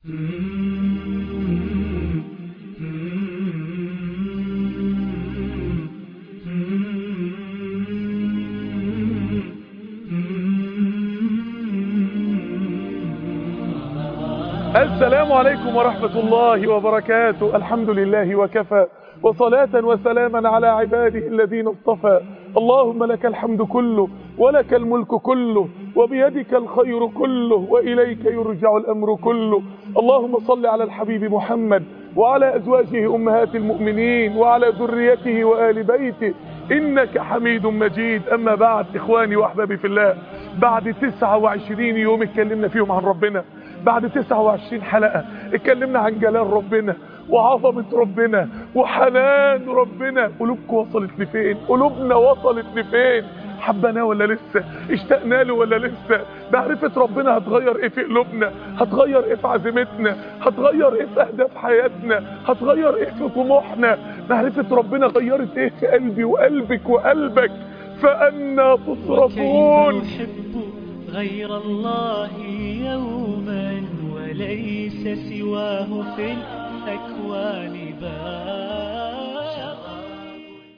السلام عليكم ورحمة الله وبركاته الحمد لله وكفى وصلاة وسلاما على عباده الذين اصطفى اللهم لك الحمد كله ولك الملك كله وبيدك الخير كله وإليك يرجع الأمر كله اللهم صل على الحبيب محمد وعلى أزواجه أمهات المؤمنين وعلى ذريته وآل بيته إنك حميد مجيد أما بعد إخواني وأحبابي في الله بعد 29 يوم اتكلمنا فيهم عن ربنا بعد 29 حلقة اتكلمنا عن جلال ربنا وعظمة ربنا وحنان ربنا قلوبكم وصلت لفين قلوبنا وصلت لفين حبناه ولا لسه اشتقنا له ولا لسه معرفة ربنا هتغير ايه في قلوبنا هتغير ايه في عزيمتنا هتغير ايه في اهداف حياتنا هتغير ايه في طموحنا معرفة ربنا غيرت ايه في قلبي وقلبك وقلبك فأنا تصرفون وكيف أحب غير الله يوما وليس سواه في الأكوان باشا